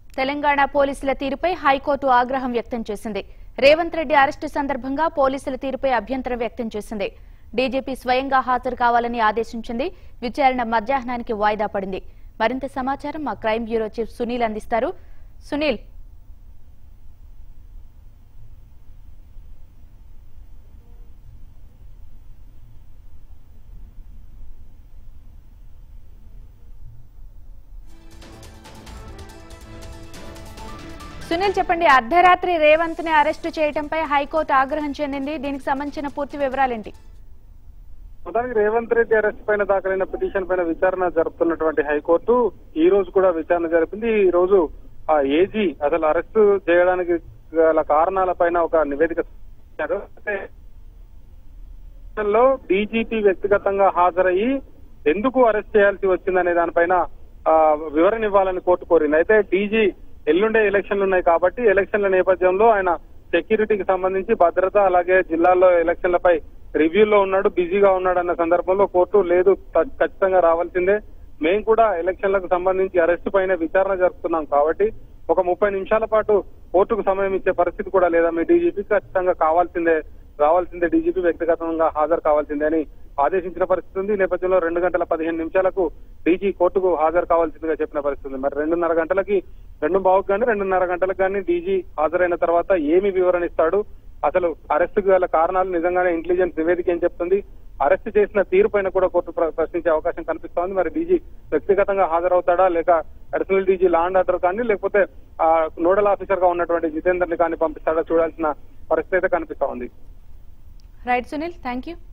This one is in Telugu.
తెలంగాణ పోలీసుల తీరుపై హైకోర్టు ఆగ్రహం వ్యక్తం చేసింది రేవంత్ రెడ్డి అరెస్టు సందర్భంగా పోలీసుల తీరుపై అభ్యంతరం వ్యక్తం చేసింది డీజీపీ స్వయంగా హాజరు కావాలని ఆదేశించింది విచారణ మధ్యాహ్నానికి వాయిదా పడింది మరింత సమాచారం మా క్రైమ్ బ్యూరో చీఫ్ సునీల్ అందిస్తారు సునీల్ సునీల్ చెప్పండి అర్ధరాత్రి రేవంత్ ని అరెస్టు చేయడంపై హైకోర్టు ఆగ్రహం చెందింది దీనికి సంబంధించిన పూర్తి వివరాలేంటి మొత్తానికి రేవంత్ రెడ్డి అరెస్ట్ పైన దాఖలైన పిటిషన్ పైన విచారణ జరుపుతున్నటువంటి హైకోర్టు ఈ రోజు కూడా విచారణ జరిపింది ఈ రోజు ఆ ఏజీ అసలు అరెస్ట్ చేయడానికి గల కారణాల పైన ఒక నివేదిక ఇచ్చారు అయితే లో డీజీపీ వ్యక్తిగతంగా హాజరయ్యి ఎందుకు అరెస్ట్ చేయాల్సి వచ్చిందనే దానిపైన ఆ, వివరణ ఇవ్వాలని కోర్టు కోరింది అయితే డీజీ ఎల్లుండే ఎలక్షన్లు ఉన్నాయి కాబట్టి ఎలక్షన్ల నేపథ్యంలో ఆయన సెక్యూరిటీకి సంబంధించి భద్రత అలాగే జిల్లాల్లో ఎలక్షన్లపై రివ్యూలో ఉన్నాడు బిజీగా ఉన్నాడు అన్న సందర్భంలో కోర్టు లేదు త- ఖచ్చితంగా రావాల్సిందే మేము కూడా ఎలక్షన్లకు సంబంధించి అరెస్టు పైన విచారణ జరుపుతున్నాం కాబట్టి ఒక ముప్పై నిమిషాల పాటు కోర్టుకు సమయం ఇచ్చే పరిస్థితి కూడా లేదా మీ డీజీపీ ఖచ్చితంగా కావాల్సిందే రావాల్సిందే డీజీపీ వ్యక్తిగతంగా హాజరు కావాల్సిందే అని ఆదేశించిన పరిస్థితి ఉంది ఈ నేపథ్యంలో రెండు గంటల పదిహేను నిమిషాలకు డీజీ కోర్టుకు హాజరు కావాల్సిందిగా చెప్పిన పరిస్థితి ఉంది మరి రెండున్నర గంటలకి రెండు బావుకు కానీ రెండున్నర గంటలకు కానీ డీజీ హాజరైన తర్వాత ఏమి వివరణ ఇస్తాడు అసలు అరెస్ట్ గల కారణాలు నిజంగానే ఇంటెలిజెన్స్ నివేదిక ఏం చెప్తుంది అరెస్ట్ చేసిన తీరు పైన కూడా కోర్టు ప్ర- ప్రశ్నించే అవకాశం కనిపిస్తా ఉంది మరి డీజీ వ్యక్తిగతంగా హాజరవుతాడా లేక additional DG law and order కానీ లేకపోతే ఆ, నోడల్ ఆఫీసర్ గా ఉన్నటువంటి జితేందర్ ని కానీ పంపిస్తాడా చూడాల్సిన పరిస్థితి అయితే కనిపిస్తా ఉంది రైట్ సునీల్ థ్యాంక్ యూ